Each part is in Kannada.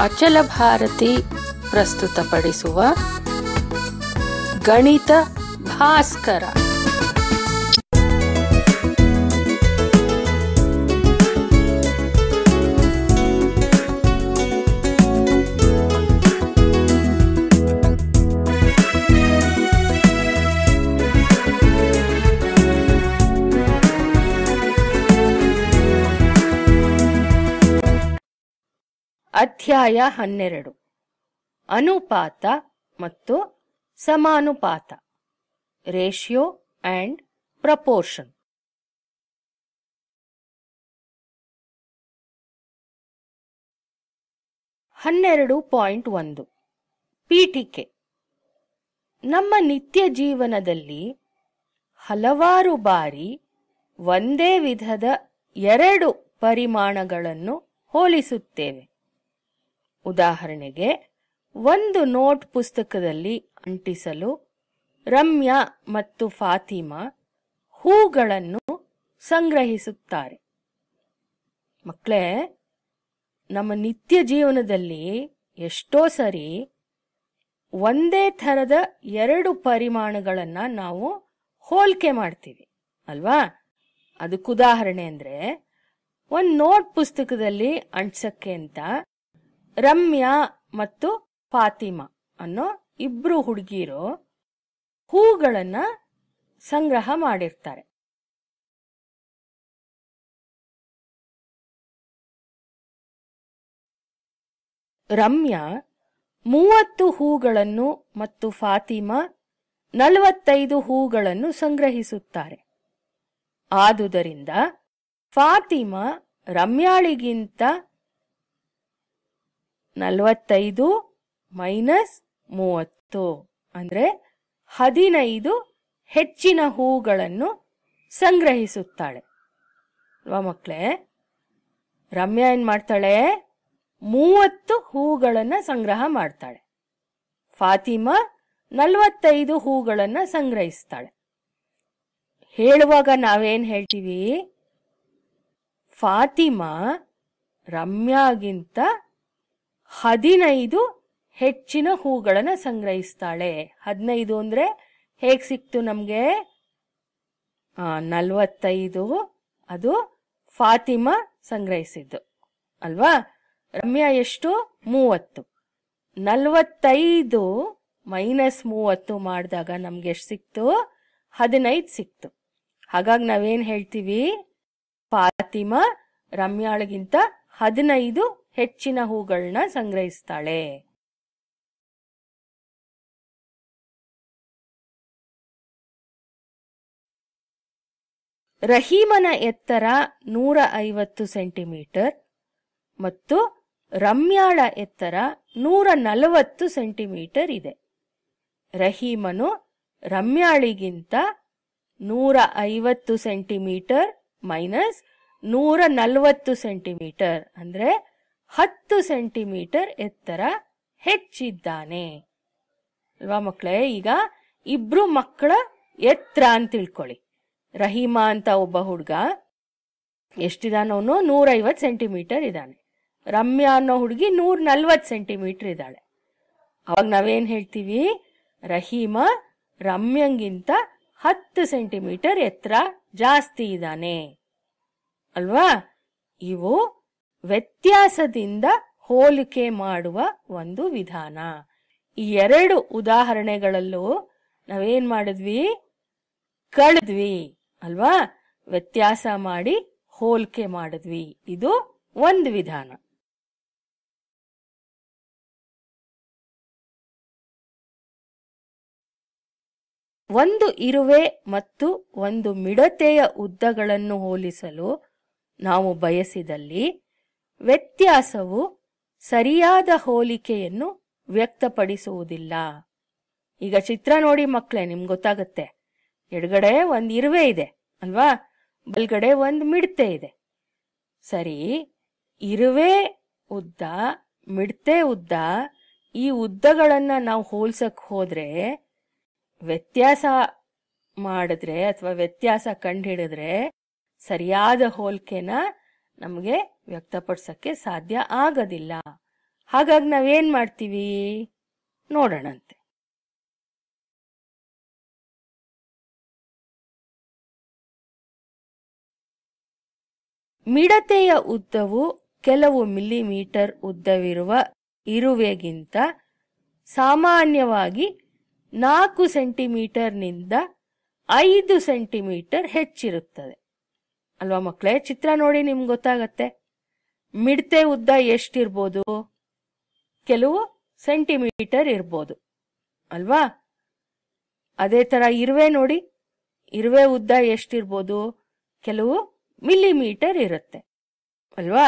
ಅಚಲ ಭಾರತಿ ಪ್ರಸ್ತುತಪಡಿಸುವ ಗಣಿತ ಭಾಸ್ಕರ ಅಧ್ಯಾಯ ಹನ್ನೆರಡು ಅನುಪಾತ ಮತ್ತು ಸಮಾನುಪಾತ ರೇಷಿಯೋ ಅಂಡ್ ಪ್ರಪೋರ್ಷನ್ ಹನ್ನೆರಡು ಪಾಯಿಂಟ್ ಒಂದು ಪೀಠಿಕೆ ನಮ್ಮ ನಿತ್ಯ ಜೀವನದಲ್ಲಿ ಹಲವಾರು ಬಾರಿ ಒಂದೇ ವಿಧದ ಎರಡು ಪರಿಮಾಣಗಳನ್ನು ಹೋಲಿಸುತ್ತೇವೆ ಉದಾಹರಣೆಗೆ ಒಂದು ನೋಟ್ ಪುಸ್ತಕದಲ್ಲಿ ಅಂಟಿಸಲು ರಮ್ಯಾ ಮತ್ತು ಫಾತಿಮಾ ಹೂಗಳನ್ನು ಸಂಗ್ರಹಿಸುತ್ತಾರೆ ಮಕ್ಕಳೇ ನಮ್ಮ ನಿತ್ಯ ಜೀವನದಲ್ಲಿ ಎಷ್ಟೋ ಸರಿ ಒಂದೇ ಥರದ ಎರಡು ಪರಿಮಾಣಗಳನ್ನ ನಾವು ಹೋಲಿಕೆ ಮಾಡ್ತೀವಿ ಅಲ್ವಾ ಅದಕ್ಕೆ ಉದಾಹರಣೆ ಅಂದ್ರೆ ಒಂದು ನೋಟ್ ಪುಸ್ತಕದಲ್ಲಿ ಅಂಟ್ಸಕ್ಕೆ ಅಂತ ರಮ್ಯಾ ಮತ್ತು ಫಾತಿಮಾ ಅನ್ನೋ ಇಬ್ರು ಹುಡುಗಿರು ಹೂಗಳನ್ನ ಸಂಗ್ರಹ ಮಾಡಿರ್ತಾರೆ ರಮ್ಯಾ ಮೂವತ್ತು ಹೂಗಳನ್ನು ಮತ್ತು ಫಾತಿಮಾ ನಲವತ್ತೈದು ಹೂಗಳನ್ನು ಸಂಗ್ರಹಿಸುತ್ತಾರೆ ಆದುದರಿಂದ ಫಾತಿಮಾ ರಮ್ಯಾಳಿಗಿಂತ ನಲವತ್ತೈದು ಮೈನಸ್ ಮೂವತ್ತು ಅಂದ್ರೆ ಹದಿನೈದು ಹೆಚ್ಚಿನ ಹೂಗಳನ್ನು ಸಂಗ್ರಹಿಸುತ್ತಾಳೆ ಅಲ್ವಾ ಮಕ್ಕಳೇ ರಮ್ಯಾ ಏನ್ ಮಾಡ್ತಾಳೆ ಮೂವತ್ತು ಹೂಗಳನ್ನ ಸಂಗ್ರಹ ಮಾಡ್ತಾಳೆ ಫಾತಿಮಾ ನಲವತ್ತೈದು ಹೂಗಳನ್ನ ಸಂಗ್ರಹಿಸ್ತಾಳೆ ಹೇಳುವಾಗ ನಾವೇನ್ ಹೇಳ್ತೀವಿ ಫಾತಿಮಾ ರಮ್ಯಾಗಿಂತ ಹದಿನೈದು ಹೆಚ್ಚಿನ ಹೂಗಳನ್ನ ಸಂಗ್ರಹಿಸ್ತಾಳೆ ಹದಿನೈದು ಅಂದ್ರೆ ಹೇಗ್ ಸಿಕ್ತು ನಮ್ಗೆ ಆ ನಲ್ವತ್ತೈದು ಅದು ಫಾತಿಮಾ ಸಂಗ್ರಹಿಸಿದ್ದು ಅಲ್ವಾ ರಮ್ಯಾ ಎಷ್ಟು ಮೂವತ್ತು ನಲ್ವತ್ತೈದು ಮೈನಸ್ ಮೂವತ್ತು ಮಾಡಿದಾಗ ನಮ್ಗೆ ಎಷ್ಟು ಸಿಕ್ತು ಹದಿನೈದು ಸಿಕ್ತು ಹಾಗಾಗಿ ನಾವೇನ್ ಹೇಳ್ತೀವಿ ಫಾತಿಮಾ ರಮ್ಯಾಳಿಗಿಂತ ಹದಿನೈದು ಹೆಚ್ಚಿನ ಹೂಗಳನ್ನ ಸಂಗ್ರಹಿಸ್ತಾಳೆ ರಹೀಮನ ಎತ್ತರ ನೂರ ಐವತ್ತು ಸೆಂಟಿಮೀಟರ್ ಮತ್ತು ರಮ್ಯಾಳ ಎತ್ತರ ನೂರ ನಲವತ್ತು ಸೆಂಟಿಮೀಟರ್ ಇದೆ ರಹೀಮನು ರಮ್ಯಾಳಿಗಿಂತ ನೂರ ಐವತ್ತು ಸೆಂಟಿಮೀಟರ್ ಮೈನಸ್ ನೂರ ನಲವತ್ತು ಸೆಂಟಿಮೀಟರ್ ಅಂದ್ರೆ ಹತ್ತು ಸೆಂಟಿಮೀಟರ್ ಎತ್ತರ ಹೆಚ್ಚಿದ್ದಾನೆ ಅಲ್ವಾ ಮಕ್ಕಳೇ ಈಗ ಇಬ್ರು ಮಕ್ಕಳ ಎತ್ತರ ಅಂತ ತಿಳ್ಕೊಳ್ಳಿ ರಹೀಮಾ ಅಂತ ಒಬ್ಬ ಹುಡುಗ ಎಷ್ಟಿದಾನವನು ನೂರೈವತ್ತು ಸೆಂಟಿಮೀಟರ್ ಇದ್ದಾನೆ ರಮ್ಯಾ ಅನ್ನೋ ಹುಡುಗಿ ನೂರ ನಲ್ವತ್ತು ಸೆಂಟಿಮೀಟರ್ ಇದ್ದಾಳೆ ಅವಾಗ ನಾವೇನ್ ಹೇಳ್ತೀವಿ ರಹೀಮಾ ರಮ್ಯಂಗಿಂತ ಹತ್ತು ಸೆಂಟಿಮೀಟರ್ ಎತ್ತರ ಜಾಸ್ತಿ ಇದ್ದಾನೆ ಅಲ್ವಾ ಇವು ವ್ಯತ್ಯಾಸದಿಂದ ಹೋಲಿಕೆ ಮಾಡುವ ಒಂದು ವಿಧಾನ ಈ ಎರಡು ಉದಾಹರಣೆಗಳಲ್ಲೂ ನಾವೇನ್ ಮಾಡಿದ್ವಿ ಕಳೆದ್ವಿ ಅಲ್ವಾ ವ್ಯತ್ಯಾಸ ಮಾಡಿ ಹೋಲಿಕೆ ಮಾಡಿದ್ವಿ ಇದು ಒಂದು ವಿಧಾನ ಒಂದು ಇರುವೆ ಮತ್ತು ಒಂದು ಮಿಡತೆಯ ಉದ್ದಗಳನ್ನು ಹೋಲಿಸಲು ನಾವು ಬಯಸಿದಲ್ಲಿ ವ್ಯತ್ಯಾಸವು ಸರಿಯಾದ ಹೋಲಿಕೆಯನ್ನು ವ್ಯಕ್ತಪಡಿಸುವುದಿಲ್ಲ ಈಗ ಚಿತ್ರ ನೋಡಿ ಮಕ್ಕಳೇ ನಿಮ್ಗೆ ಗೊತ್ತಾಗತ್ತೆ ಎಡಗಡೆ ಒಂದು ಇರುವೆ ಇದೆ ಅಲ್ವಾ ಬಲ್ಗಡೆ ಒಂದು ಮಿಡತೆ ಇದೆ ಸರಿ ಇರುವೆ ಉದ್ದ ಮಿಡತೆ ಉದ್ದ ಈ ಉದ್ದಗಳನ್ನ ನಾವು ಹೋಲ್ಸಕ್ ಹೋದ್ರೆ ವ್ಯತ್ಯಾಸ ಮಾಡಿದ್ರೆ ಅಥವಾ ವ್ಯತ್ಯಾಸ ಕಂಡುಹಿಡಿದ್ರೆ ಸರಿಯಾದ ಹೋಲಿಕೆನ ನಮಗೆ ವ್ಯಕ್ತಪಡಿಸಕ್ಕೆ ಸಾಧ್ಯ ಆಗೋದಿಲ್ಲ ಹಾಗಾಗಿ ನಾವೇನ್ ಮಾಡ್ತೀವಿ ನೋಡೋಣಂತೆ ಮಿಡತೆಯ ಉದ್ದವು ಕೆಲವು ಮಿಲಿಮೀಟರ್ ಉದ್ದವಿರುವ ಇರುವೆಗಿಂತ ಸಾಮಾನ್ಯವಾಗಿ ನಾಲ್ಕು ಸೆಂಟಿಮೀಟರ್ನಿಂದ ಐದು ಸೆಂಟಿಮೀಟರ್ ಹೆಚ್ಚಿರುತ್ತದೆ ಅಲ್ವಾ ಮಕ್ಕಳೇ ಚಿತ್ರ ನೋಡಿ ನಿಮ್ಗೆ ಗೊತ್ತಾಗತ್ತೆ ಮಿಡತೆ ಉದ್ದ ಎಷ್ಟಿರ್ಬೋದು ಕೆಲವು ಸೆಂಟಿಮೀಟರ್ ಇರ್ಬೋದು ಅಲ್ವಾ ಅದೇ ತರ ಇರುವೆ ನೋಡಿ ಇರುವೆ ಉದ್ದ ಎಷ್ಟಿರ್ಬೋದು ಕೆಲವು ಮಿಲಿಮೀಟರ್ ಇರುತ್ತೆ ಅಲ್ವಾ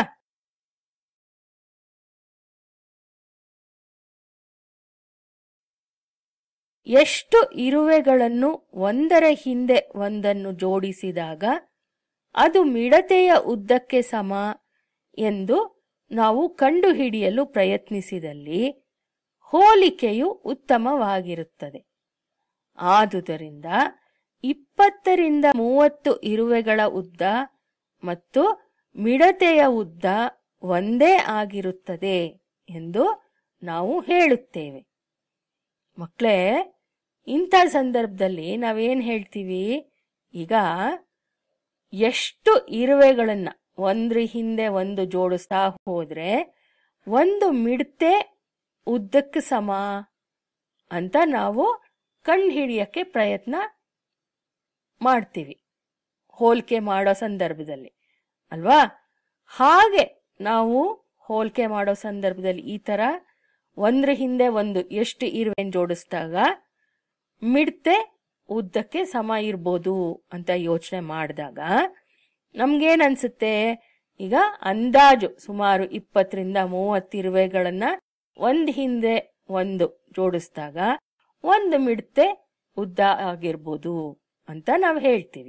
ಎಷ್ಟು ಇರುವೆಗಳನ್ನು ಒಂದರ ಹಿಂದೆ ಒಂದನ್ನು ಜೋಡಿಸಿದಾಗ ಅದು ಮಿಡತೆಯ ಉದ್ದಕ್ಕೆ ಸಮ ಎಂದು ನಾವು ಕಂಡುಹಿಡಿಯಲು ಪ್ರಯತ್ನಿಸಿದಲ್ಲಿ ಹೋಲಿಕೆಯು ಉತ್ತಮವಾಗಿರುತ್ತದೆ ಆದುದರಿಂದ ಇಪ್ಪತ್ತರಿಂದ ಮೂವತ್ತು ಇರುವೆಗಳ ಉದ್ದ ಮತ್ತು ಮಿಡತೆಯ ಉದ್ದ ಒಂದೇ ಆಗಿರುತ್ತದೆ ಎಂದು ನಾವು ಹೇಳುತ್ತೇವೆ ಮಕ್ಕಳೇ ಇಂಥ ಸಂದರ್ಭದಲ್ಲಿ ನಾವೇನ್ ಹೇಳ್ತೀವಿ ಈಗ ಎಷ್ಟು ಇರುವೆಗಳನ್ನ ಒಂದ್ರ ಹಿಂದೆ ಒಂದು ಜೋಡಿಸ್ತಾ ಹೋದ್ರೆ ಒಂದು ಮಿಡತೆ ಉದ್ದಕ್ಕೆ ಸಮ ಅಂತ ನಾವು ಕಂಡುಹಿಡಿಯಕ್ಕೆ ಪ್ರಯತ್ನ ಮಾಡ್ತೀವಿ ಹೋಲಿಕೆ ಮಾಡೋ ಸಂದರ್ಭದಲ್ಲಿ ಅಲ್ವಾ ಹಾಗೆ ನಾವು ಹೋಲಿಕೆ ಮಾಡೋ ಸಂದರ್ಭದಲ್ಲಿ ಈ ತರ ಒಂದ್ರ ಹಿಂದೆ ಒಂದು ಎಷ್ಟು ಇರುವೆನ್ ಜೋಡಿಸಿದಾಗ ಮಿಡ್ತೆ ಉದ್ದಕ್ಕೆ ಸಮ ಇರ್ಬೋದು ಅಂತ ಯೋಚನೆ ಮಾಡಿದಾಗ ನಮ್ಗೇನ್ ಅನ್ಸುತ್ತೆ ಈಗ ಅಂದಾಜು ಸುಮಾರು ಇಪ್ಪತ್ತರಿಂದ ಮೂವತ್ತು ಇರುವೆಗಳನ್ನ ಒಂದ್ ಹಿಂದೆ ಒಂದು ಜೋಡಿಸಿದಾಗ ಒಂದು ಮಿಡ್ತೆ ಉದ್ದ ಆಗಿರ್ಬೋದು ಅಂತ ನಾವು ಹೇಳ್ತೀವಿ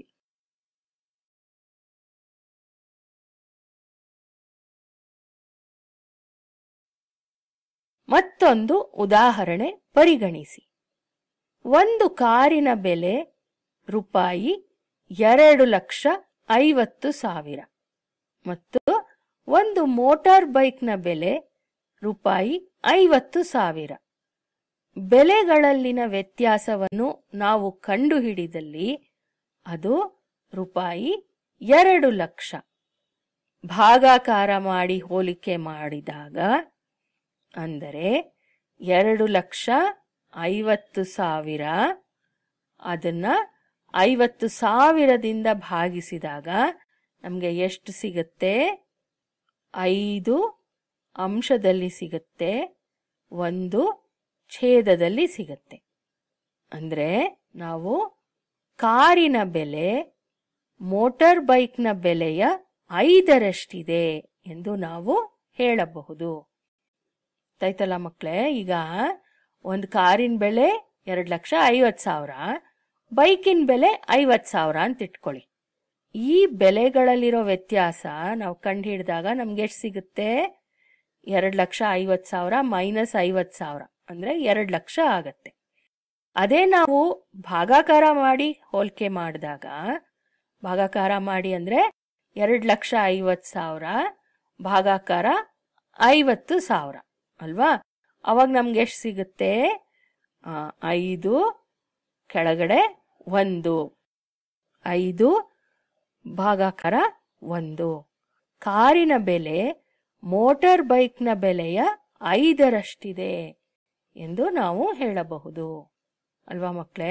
ಮತ್ತೊಂದು ಉದಾಹರಣೆ ಪರಿಗಣಿಸಿ ಒಂದು ಕಾರಿನ ಬೆಲೆ ರೂಪಾಯಿ ಎರಡು ಲಕ್ಷ ಐವತ್ತು ಸಾವಿರ ಮತ್ತು ಒಂದು ಮೋಟಾರ್ ಬೈಕ್ನ ಬೆಲೆ ರೂಪಾಯಿ ಐವತ್ತು ಸಾವಿರ ಬೆಲೆಗಳಲ್ಲಿನ ವ್ಯತ್ಯಾಸವನ್ನು ನಾವು ಕಂಡುಹಿಡಿದಲ್ಲಿ ಅದು ರೂಪಾಯಿ ಎರಡು ಲಕ್ಷ ಭಾಗಾಕಾರ ಮಾಡಿ ಹೋಲಿಕೆ ಮಾಡಿದಾಗ ಅಂದರೆ ಎರಡು ಲಕ್ಷ ಐವತ್ತು ಸಾವಿರ ಅದನ್ನ ಐವತ್ತು ಸಾವಿರದಿಂದ ಭಾಗಿಸಿದಾಗ ನಮಗೆ ಎಷ್ಟು ಸಿಗುತ್ತೆ ಐದು ಅಂಶದಲ್ಲಿ ಸಿಗುತ್ತೆ ಒಂದು ಛೇದದಲ್ಲಿ ಸಿಗುತ್ತೆ ಅಂದ್ರೆ ನಾವು ಕಾರಿನ ಬೆಲೆ ಮೋಟಾರ್ ಬೈಕ್ನ ಬೆಲೆಯ ಐದರಷ್ಟಿದೆ ಎಂದು ನಾವು ಹೇಳಬಹುದು ಆಯ್ತಲ್ಲ ಮಕ್ಕಳೇ ಈಗ ಒಂದು ಕಾರಿನ ಬೆಲೆ ಎರಡು ಲಕ್ಷ ಐವತ್ತು ಸಾವಿರ ಬೈಕಿನ ಬೆಲೆ ಐವತ್ತು ಸಾವಿರ ಅಂತ ಇಟ್ಕೊಳ್ಳಿ ಈ ಬೆಲೆಗಳಲ್ಲಿರೋ ವ್ಯತ್ಯಾಸ ನಾವು ಕಂಡು ಹಿಡಿದಾಗ ನಮ್ಗೆ ಎಷ್ಟು ಸಿಗುತ್ತೆ ಎರಡು ಲಕ್ಷ ಐವತ್ತು ಸಾವಿರ ಮೈನಸ್ ಐವತ್ತು ಸಾವಿರ ಅಂದ್ರೆ ಎರಡು ಲಕ್ಷ ಆಗತ್ತೆ ಅದೇ ನಾವು ಭಾಗಾಕಾರ ಮಾಡಿ ಹೋಲಿಕೆ ಮಾಡಿದಾಗ ಭಾಗಾಕಾರ ಮಾಡಿ ಅಂದ್ರೆ ಎರಡು ಲಕ್ಷ ಐವತ್ತು ಸಾವಿರ ಭಾಗಾಕಾರ ಐವತ್ತು ಸಾವಿರ ಅಲ್ವಾ ಅವಾಗ ನಮ್ಗೆ ಎಷ್ಟು ಸಿಗುತ್ತೆ ಆ, ಐದು ಕೆಳಗಡೆ ಒಂದು ಐದು ಭಾಗಾಕಾರ ಒಂದು ಕಾರಿನ ಬೆಲೆ ಮೋಟಾರ್ ಬೈಕ್ನ ಬೆಲೆಯ ಐದರಷ್ಟಿದೆ ಎಂದು ನಾವು ಹೇಳಬಹುದು ಅಲ್ವಾ ಮಕ್ಕಳೇ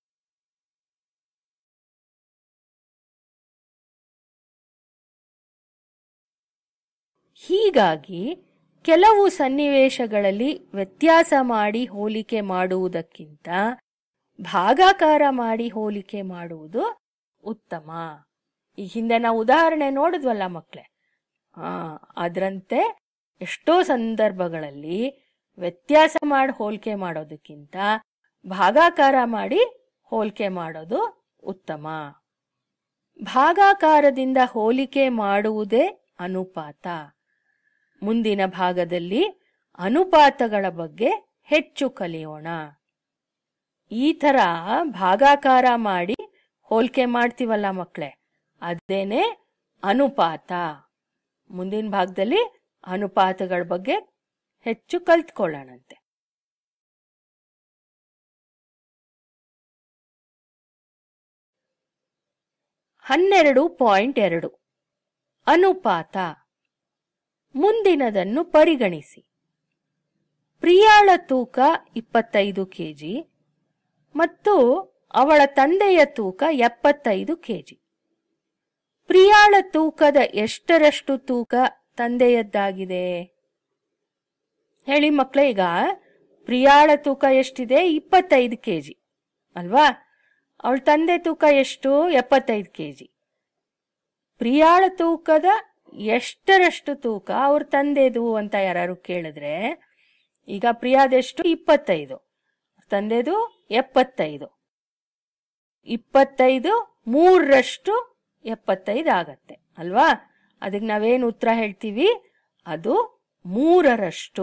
ಹೀಗಾಗಿ ಕೆಲವು ಸನ್ನಿವೇಶಗಳಲ್ಲಿ ವ್ಯತ್ಯಾಸ ಮಾಡಿ ಹೋಲಿಕೆ ಮಾಡುವುದಕ್ಕಿಂತ ಭಾಗಾಕಾರ ಮಾಡಿ ಹೋಲಿಕೆ ಮಾಡುವುದು ಉತ್ತಮ ಈ ಹಿಂದೆ ನಾವು ಉದಾಹರಣೆ ನೋಡಿದ್ವಲ್ಲ ಮಕ್ಕಳೇ ಆ ಅದರಂತೆ ಎಷ್ಟೋ ಸಂದರ್ಭಗಳಲ್ಲಿ ವ್ಯತ್ಯಾಸ ಮಾಡಿ ಹೋಲಿಕೆ ಮಾಡೋದಕ್ಕಿಂತ ಭಾಗಾಕಾರ ಮಾಡಿ ಹೋಲಿಕೆ ಮಾಡೋದು ಉತ್ತಮ ಭಾಗಾಕಾರದಿಂದ ಹೋಲಿಕೆ ಮಾಡುವುದೇ ಅನುಪಾತ ಮುಂದಿನ ಭಾಗದಲ್ಲಿ ಅನುಪಾತಗಳ ಬಗ್ಗೆ ಹೆಚ್ಚು ಕಲಿಯೋಣ ಈ ತರ ಭಾಗಾಕಾರ ಮಾಡಿ ಹೋಲಿಕೆ ಮಾಡ್ತೀವಲ್ಲ ಮಕ್ಕಳೇ ಅದೇನೆ ಅನುಪಾತ ಮುಂದಿನ ಭಾಗದಲ್ಲಿ ಅನುಪಾತಗಳ ಬಗ್ಗೆ ಹೆಚ್ಚು ಕಲ್ತ್ಕೊಳ್ಳೋಣಂತೆ ಹನ್ನೆರಡು ಪಾಯಿಂಟ್ ಎರಡು ಅನುಪಾತ ಮುಂದಿನದನ್ನು ಪರಿಗಣಿಸಿ ಪ್ರಿಯಾಳ ತೂಕ ಇಪ್ಪತ್ತೈದು ಕೆಜಿ ಮತ್ತು ಅವಳ ತಂದೆಯ ತೂಕ ಎಪ್ಪತ್ತೈದು ಕೆಜಿ ಪ್ರಿಯಾಳ ತೂಕದ ಎಷ್ಟರಷ್ಟು ತೂಕ ತಂದೆಯದ್ದಾಗಿದೆ ಹೇಳಿ ಮಕ್ಕಳೇ ಈಗ ಪ್ರಿಯಾಳ ತೂಕ ಎಷ್ಟಿದೆ ಇಪ್ಪತ್ತೈದು ಕೆಜಿ ಅಲ್ವಾ ಅವಳ ತಂದೆ ತೂಕ ಎಷ್ಟು ಎಪ್ಪತ್ತೈದು ಕೆಜಿ ಪ್ರಿಯಾಳ ತೂಕದ ಎಷ್ಟರಷ್ಟು ತೂಕ ಅವ್ರ ತಂದೆದು ಅಂತ ಯಾರು ಕೇಳಿದ್ರೆ ಈಗ ಪ್ರಿಯಾದೆಷ್ಟು ಇಪ್ಪತ್ತೈದು ತಂದೆದು ಎಪ್ಪತ್ತೈದು ಇಪ್ಪತ್ತೈದು ಮೂರರಷ್ಟು ಎಪ್ಪತ್ತೈದು ಆಗತ್ತೆ ಅಲ್ವಾ ಅದಕ್ಕೆ ನಾವೇನು ಉತ್ತರ ಹೇಳ್ತೀವಿ ಅದು ಮೂರರಷ್ಟು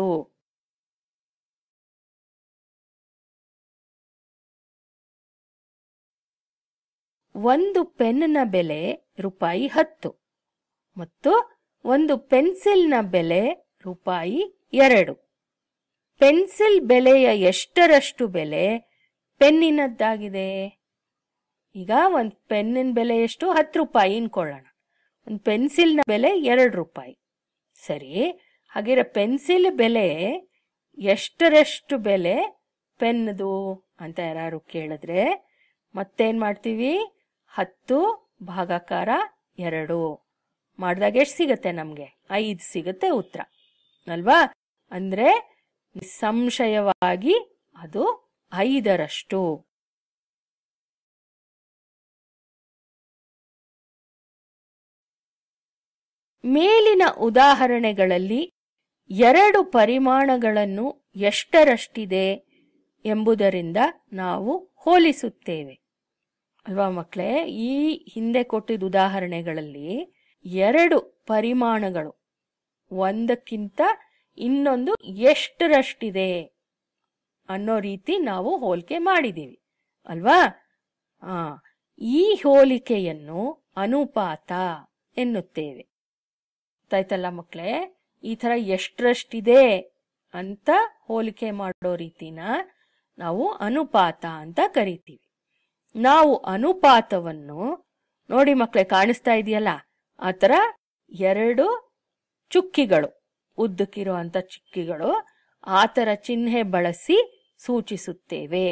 ಒಂದು ಪೆನ್ನ ಬೆಲೆ ರೂಪಾಯಿ ಹತ್ತು ಮತ್ತು ಒಂದು ಪೆನ್ಸಿಲ್ನ ಬೆಲೆ ರೂಪಾಯಿ ಎರಡು ಪೆನ್ಸಿಲ್ ಬೆಲೆಯ ಎಷ್ಟರಷ್ಟು ಬೆಲೆ ಪೆನ್ನಿನದ್ದಾಗಿದೆ ಈಗ ಒಂದು ಪೆನ್ನಿನ ಬೆಲೆ ಎಷ್ಟು ಹತ್ತು ರೂಪಾಯಿ ಅನ್ಕೊಳ್ಳೋಣ ಒಂದು ಪೆನ್ಸಿಲ್ನ ಬೆಲೆ ಎರಡು ರೂಪಾಯಿ ಸರಿ ಹಾಗಿರೋ ಪೆನ್ಸಿಲ್ ಬೆಲೆ ಎಷ್ಟರಷ್ಟು ಬೆಲೆ ಪೆನ್ದು ಅಂತ ಯಾರು ಕೇಳಿದ್ರೆ ಮತ್ತೇನ್ ಮಾಡ್ತೀವಿ ಹತ್ತು ಭಾಗಾಕಾರ ಎರಡು ಮಾಡಿದಾಗ ಎಷ್ಟು ಸಿಗತ್ತೆ ನಮ್ಗೆ ಐದು ಸಿಗತ್ತೆ ಉತ್ತರ ಅಲ್ವಾ ಅಂದ್ರೆ ನಿಸ್ಸಂಶಯವಾಗಿ ಅದು ಐದರಷ್ಟು ಮೇಲಿನ ಉದಾಹರಣೆಗಳಲ್ಲಿ ಎರಡು ಪರಿಮಾಣಗಳನ್ನು ಎಷ್ಟರಷ್ಟಿದೆ ಎಂಬುದರಿಂದ ನಾವು ಹೋಲಿಸುತ್ತೇವೆ ಅಲ್ವಾ ಮಕ್ಕಳೇ ಈ ಹಿಂದೆ ಕೊಟ್ಟಿದ್ದ ಉದಾಹರಣೆಗಳಲ್ಲಿ ಎರಡು ಪರಿಮಾಣಗಳು ಒಂದಕ್ಕಿಂತ ಇನ್ನೊಂದು ಎಷ್ಟರಷ್ಟಿದೆ ಅನ್ನೋ ರೀತಿ ನಾವು ಹೋಲಿಕೆ ಮಾಡಿದ್ದೀವಿ ಅಲ್ವಾ ಆ ಈ ಹೋಲಿಕೆಯನ್ನು ಅನುಪಾತ ಎನ್ನುತ್ತೇವೆ ಗೊತ್ತಾಯ್ತಲ್ಲ ಮಕ್ಕಳೇ ಈ ತರ ಎಷ್ಟರಷ್ಟಿದೆ ಅಂತ ಹೋಲಿಕೆ ಮಾಡೋ ರೀತಿನ ನಾವು ಅನುಪಾತ ಅಂತ ಕರಿತೀವಿ ನಾವು ಅನುಪಾತವನ್ನು ನೋಡಿ ಮಕ್ಕಳೇ ಕಾಣಿಸ್ತಾ ಇದೆಯಲ್ಲ ಆ ತರ ಎರಡು ಚುಕ್ಕಿಗಳು ಉದ್ದಕ್ಕಿರುವಂತ ಚುಕ್ಕಿಗಳು ಆ ತರ ಚಿಹ್ನೆ ಬಳಸಿ ಸೂಚಿಸುತ್ತೇವೆ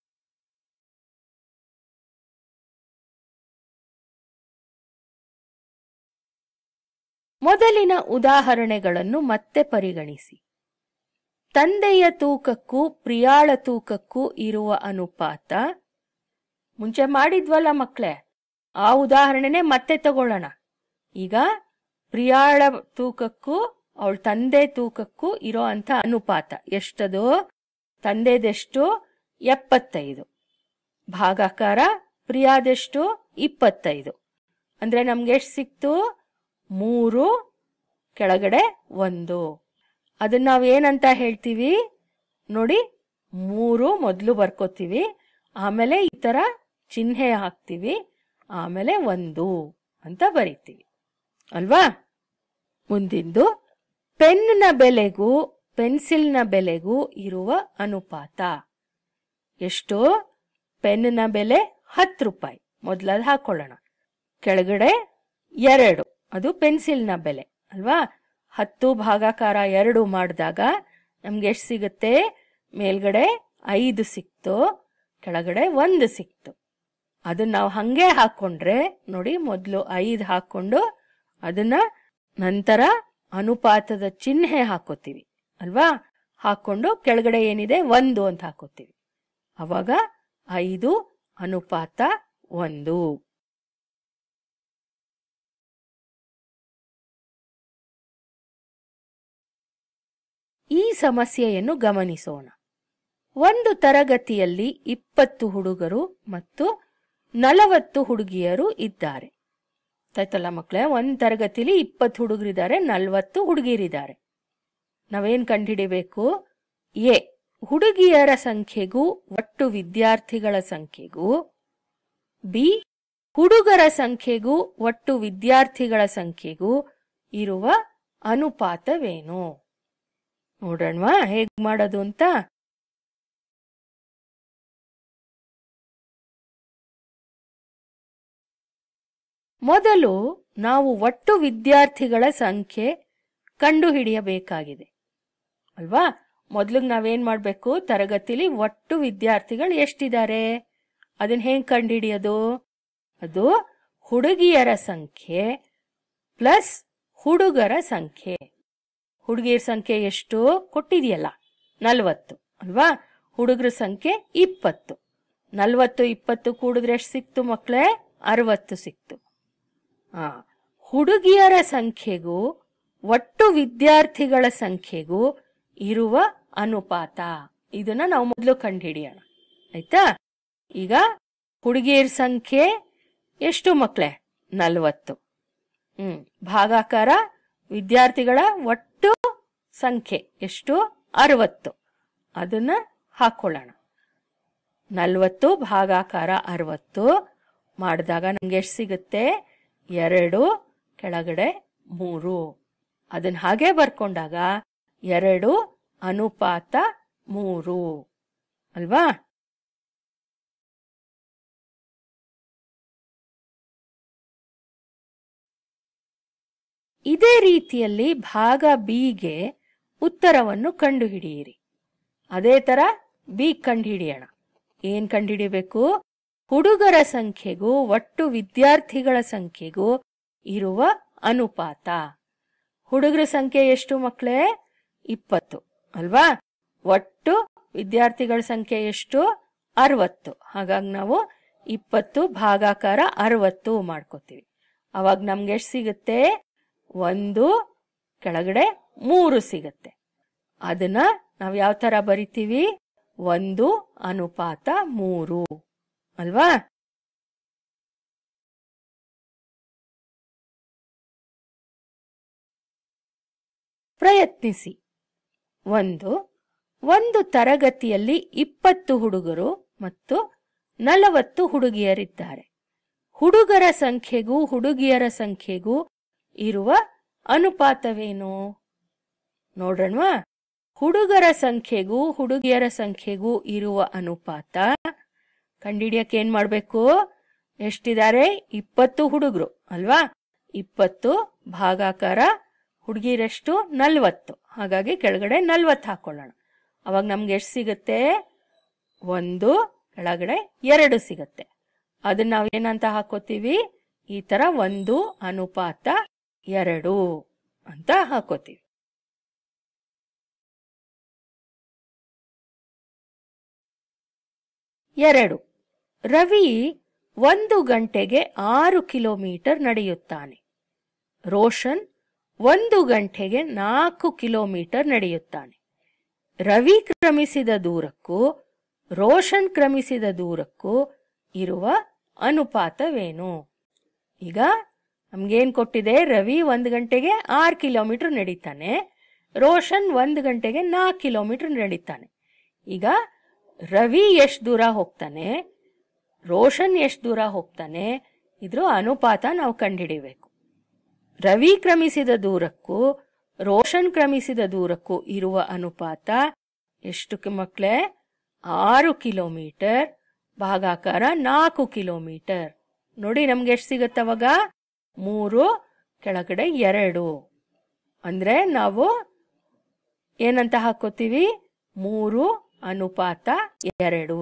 ಮೊದಲಿನ ಉದಾಹರಣೆಗಳನ್ನು ಮತ್ತೆ ಪರಿಗಣಿಸಿ ತಂದೆಯ ತೂಕಕ್ಕೂ ಪ್ರಿಯಾಳ ತೂಕಕ್ಕೂ ಇರುವ ಅನುಪಾತ ಮುಂಚೆ ಮಾಡಿದ್ವಲ್ಲ ಮಕ್ಕಳೇ ಆ ಉದಾಹರಣೆನೆ ಮತ್ತೆ ತಗೊಳ್ಳೋಣ ಈಗ ಪ್ರಿಯಾಳ ತೂಕಕ್ಕೂ ಅವಳ ತಂದೆ ತೂಕಕ್ಕೂ ಇರೋ ಅಂತ ಅನುಪಾತ ಎಷ್ಟದು ತಂದೆದೆಷ್ಟು ಎಪ್ಪತ್ತೈದು ಭಾಗಾಕಾರ ಪ್ರಿಯಾದೆಷ್ಟು ಇಪ್ಪತ್ತೈದು ಅಂದ್ರೆ ನಮ್ಗೆ ಎಷ್ಟು ಸಿಕ್ತು ಮೂರು ಕೆಳಗಡೆ ಒಂದು ಅದನ್ನ ನಾವ್ ಏನಂತ ಹೇಳ್ತೀವಿ ನೋಡಿ ಮೂರು ಮೊದಲು ಬರ್ಕೋತೀವಿ ಆಮೇಲೆ ಈ ತರ ಚಿಹ್ನೆ ಹಾಕ್ತೀವಿ ಆಮೇಲೆ ಒಂದು ಅಂತ ಬರಿತೀವಿ ಅಲ್ವಾ ಮುಂದಿಂದು ಪೆನ್ನ ಬೆಲೆಗೂ ಪೆನ್ಸಿಲ್ನ ಬೆಲೆಗೂ ಇರುವ ಅನುಪಾತ ಎಷ್ಟು ಪೆನ್ನ ಬೆಲೆ ಹತ್ತು ರೂಪಾಯಿ ಮೊದಲದು ಹಾಕೊಳ್ಳೋಣ ಕೆಳಗಡೆ ಎರಡು ಅದು ಪೆನ್ಸಿಲ್ನ ಬೆಲೆ ಅಲ್ವಾ ಹತ್ತು ಭಾಗಾಕಾರ ಎರಡು ಮಾಡಿದಾಗ ನಮ್ಗೆ ಎಷ್ಟು ಸಿಗುತ್ತೆ ಮೇಲ್ಗಡೆ ಐದು ಸಿಕ್ತು ಕೆಳಗಡೆ ಒಂದು ಸಿಕ್ತು ಅದನ್ನ ನಾವು ಹಂಗೆ ಹಾಕೊಂಡ್ರೆ ನೋಡಿ ಮೊದಲು ಐದು ಹಾಕೊಂಡು ಅದನ್ನ ನಂತರ ಅನುಪಾತದ ಚಿಹ್ನೆ ಹಾಕೋತೀವಿ ಅಲ್ವಾ ಹಾಕೊಂಡು ಕೆಳಗಡೆ ಏನಿದೆ ಒಂದು ಅಂತ ಹಾಕೋತೀವಿ ಅವಾಗ ಐದು ಅನುಪಾತ ಒಂದು ಈ ಸಮಸ್ಯೆಯನ್ನು ಗಮನಿಸೋಣ ಒಂದು ತರಗತಿಯಲ್ಲಿ ಇಪ್ಪತ್ತು ಹುಡುಗರು ಮತ್ತು ನಲವತ್ತು ಹುಡುಗಿಯರು ಇದ್ದಾರೆ ಆಯ್ತಲ್ಲ ಮಕ್ಕಳೇ ಒಂದ್ ತರಗತಿಲಿ ಇಪ್ಪತ್ತು ಹುಡುಗರಿದ್ದಾರೆ ನಲವತ್ತು ಹುಡುಗಿಯರಿದ್ದಾರೆ ನಾವೇನ್ ಕಂಡುಹಿಡಿಬೇಕು ಎ ಹುಡುಗಿಯರ ಸಂಖ್ಯೆಗೂ ಒಟ್ಟು ವಿದ್ಯಾರ್ಥಿಗಳ ಸಂಖ್ಯೆಗೂ ಬಿ ಹುಡುಗರ ಸಂಖ್ಯೆಗೂ ಒಟ್ಟು ವಿದ್ಯಾರ್ಥಿಗಳ ಸಂಖ್ಯೆಗೂ ಇರುವ ಅನುಪಾತವೇನು ನೋಡೋಣವಾ ಹೇಗ್ ಮಾಡೋದು ಅಂತ ಮೊದಲು ನಾವು ಒಟ್ಟು ವಿದ್ಯಾರ್ಥಿಗಳ ಸಂಖ್ಯೆ ಕಂಡುಹಿಡಿಯಬೇಕಾಗಿದೆ ಅಲ್ವಾ ಮೊದಲಿಗೆ ನಾವೇನ್ ಮಾಡ್ಬೇಕು ತರಗತಿಲಿ ಒಟ್ಟು ವಿದ್ಯಾರ್ಥಿಗಳು ಎಷ್ಟಿದ್ದಾರೆ ಅದನ್ನ ಹೆಂಗ್ ಕಂಡುಹಿಡಿಯೋದು ಅದು ಹುಡುಗಿಯರ ಸಂಖ್ಯೆ ಪ್ಲಸ್ ಹುಡುಗರ ಸಂಖ್ಯೆ ಹುಡುಗಿಯರ ಸಂಖ್ಯೆ ಎಷ್ಟು ಕೊಟ್ಟಿದೆಯಲ್ಲ ನಲ್ವತ್ತು ಅಲ್ವಾ ಹುಡುಗರ ಸಂಖ್ಯೆ ಇಪ್ಪತ್ತು ನಲ್ವತ್ತು ಇಪ್ಪತ್ತು ಕೂಡಿದ್ರೆ ಎಷ್ಟು ಸಿಕ್ತು ಮಕ್ಕಳೇ ಅರವತ್ತು ಸಿಕ್ತು ಆ ಹುಡುಗಿಯರ ಸಂಖ್ಯೆಗೂ ಒಟ್ಟು ವಿದ್ಯಾರ್ಥಿಗಳ ಸಂಖ್ಯೆಗೂ ಇರುವ ಅನುಪಾತ ಇದನ್ನ ನಾವು ಮೊದಲು ಕಂಡುಹಿಡಿಯೋಣ ಆಯ್ತಾ ಈಗ ಹುಡುಗಿಯರ ಸಂಖ್ಯೆ ಎಷ್ಟು ಮಕ್ಕಳೇ ನಲ್ವತ್ತು ಹ್ಮ್ ಭಾಗಾಕಾರ ವಿದ್ಯಾರ್ಥಿಗಳ ಒಟ್ಟು ಸಂಖ್ಯೆ ಎಷ್ಟು ಅರವತ್ತು ಅದನ್ನ ಹಾಕೊಳ್ಳೋಣ ನಲ್ವತ್ತು ಭಾಗಾಕಾರ ಅರವತ್ತು ಮಾಡಿದಾಗ ನಮ್ಗೆ ಎಷ್ಟು ಸಿಗುತ್ತೆ ಎರಡು ಕೆಳಗಡೆ ಮೂರು ಅದನ್ನ ಹಾಗೆ ಬರ್ಕೊಂಡಾಗ ಎರಡು ಅನುಪಾತ ಮೂರು ಅಲ್ವಾ ಇದೇ ರೀತಿಯಲ್ಲಿ ಭಾಗ ಬಿಗೆ ಉತ್ತರವನ್ನು ಕಂಡುಹಿಡಿಯಿರಿ ಅದೇ ತರ ಬಿ ಕಂಡುಹಿಡಿಯೋಣ ಏನ್ ಕಂಡುಹಿಡಿಬೇಕು ಹುಡುಗರ ಸಂಖ್ಯೆಗೂ ಒಟ್ಟು ವಿದ್ಯಾರ್ಥಿಗಳ ಸಂಖ್ಯೆಗೂ ಇರುವ ಅನುಪಾತ ಹುಡುಗರ ಸಂಖ್ಯೆ ಎಷ್ಟು ಮಕ್ಕಳೇ ಇಪ್ಪತ್ತು ಅಲ್ವಾ ಒಟ್ಟು ವಿದ್ಯಾರ್ಥಿಗಳ ಸಂಖ್ಯೆ ಎಷ್ಟು ಅರವತ್ತು ಹಾಗಾಗಿ ನಾವು ಇಪ್ಪತ್ತು ಭಾಗಾಕಾರ ಅರವತ್ತು ಮಾಡ್ಕೋತೀವಿ ಅವಾಗ ನಮ್ಗೆ ಎಷ್ಟು ಸಿಗುತ್ತೆ ಒಂದು ಕೆಳಗಡೆ ಮೂರು ಸಿಗತ್ತೆ ಅದನ್ನ ನಾವ್ ಯಾವ ತರ ಬರಿತೀವಿ ಒಂದು ಅನುಪಾತ ಮೂರು ಅಲ್ವಾ ಪ್ರಯತ್ನಿಸಿ ಒಂದು ಒಂದು ತರಗತಿಯಲ್ಲಿ ಇಪ್ಪತ್ತು ಹುಡುಗರು ಮತ್ತು ನಲವತ್ತು ಹುಡುಗಿಯರಿದ್ದಾರೆ ಹುಡುಗರ ಸಂಖ್ಯೆಗೂ ಹುಡುಗಿಯರ ಸಂಖ್ಯೆಗೂ ಇರುವ ಅನುಪಾತವೇನು ನೋಡೋಣವಾ ಹುಡುಗರ ಸಂಖ್ಯೆಗೂ ಹುಡುಗಿಯರ ಸಂಖ್ಯೆಗೂ ಇರುವ ಅನುಪಾತ ಕಂಡಿಡಿಯಕ್ಕೆ ಏನ್ ಮಾಡ್ಬೇಕು ಎಷ್ಟಿದ್ದಾರೆ ಇಪ್ಪತ್ತು ಹುಡುಗರು ಅಲ್ವಾ ಇಪ್ಪತ್ತು ಭಾಗಾಕಾರ ಹುಡುಗಿರೆಷ್ಟು ನಲ್ವತ್ತು ಹಾಗಾಗಿ ಕೆಳಗಡೆ ನಲ್ವತ್ತು ಹಾಕೊಳ್ಳೋಣ ಅವಾಗ ನಮ್ಗೆ ಎಷ್ಟು ಸಿಗುತ್ತೆ ಒಂದು ಕೆಳಗಡೆ ಎರಡು ಸಿಗತ್ತೆ ಅದನ್ನ ನಾವು ಏನಂತ ಹಾಕೋತೀವಿ ಈ ತರ ಒಂದು ಅನುಪಾತ ಎರಡು ಅಂತ ಹಾಕೋತೀವಿ ಎರಡು ರವಿ ಒಂದು ಗಂಟೆಗೆ ಆರು ಕಿಲೋಮೀಟರ್ ನಡೆಯುತ್ತಾನೆ ರೋಷನ್ ಒಂದು ಗಂಟೆಗೆ ನಾಲ್ಕು ಕಿಲೋಮೀಟರ್ ನಡೆಯುತ್ತಾನೆ ರವಿ ಕ್ರಮಿಸಿದ ದೂರಕ್ಕೂ ರೋಷನ್ ಕ್ರಮಿಸಿದ ದೂರಕ್ಕೂ ಇರುವ ಅನುಪಾತವೇನು ಈಗ ನಮ್ಗೇನ್ ಕೊಟ್ಟಿದೆ ರವಿ ಒಂದು ಗಂಟೆಗೆ ಆರು ಕಿಲೋಮೀಟರ್ ನಡೀತಾನೆ ರೋಷನ್ ಒಂದು ಗಂಟೆಗೆ ನಾಲ್ಕು ಕಿಲೋಮೀಟರ್ ನಡೀತಾನೆ ಈಗ ರವಿ ಎಷ್ಟು ದೂರ ಹೋಗ್ತಾನೆ ರೋಷನ್ ಎಷ್ಟು ದೂರ ಹೋಗ್ತಾನೆ ಇದ್ರ ಅನುಪಾತ ನಾವು ಕಂಡುಹಿಡಿಬೇಕು ರವಿ ಕ್ರಮಿಸಿದ ದೂರಕ್ಕೂ ರೋಷನ್ ಕ್ರಮಿಸಿದ ದೂರಕ್ಕೂ ಇರುವ ಅನುಪಾತ ಎಷ್ಟು ಮಕ್ಕಳೇ ಆರು ಕಿಲೋಮೀಟರ್ ಭಾಗಾಕಾರ ನಾಲ್ಕು ಕಿಲೋಮೀಟರ್ ನೋಡಿ ನಮ್ಗೆ ಎಷ್ಟು ಸಿಗುತ್ತೆ ಅವಾಗ ಮೂರು ಕೆಳಗಡೆ ಎರಡು ಅಂದ್ರೆ ನಾವು ಏನಂತ ಹಾಕೋತೀವಿ ಮೂರು ಅನುಪಾತ ಎರಡು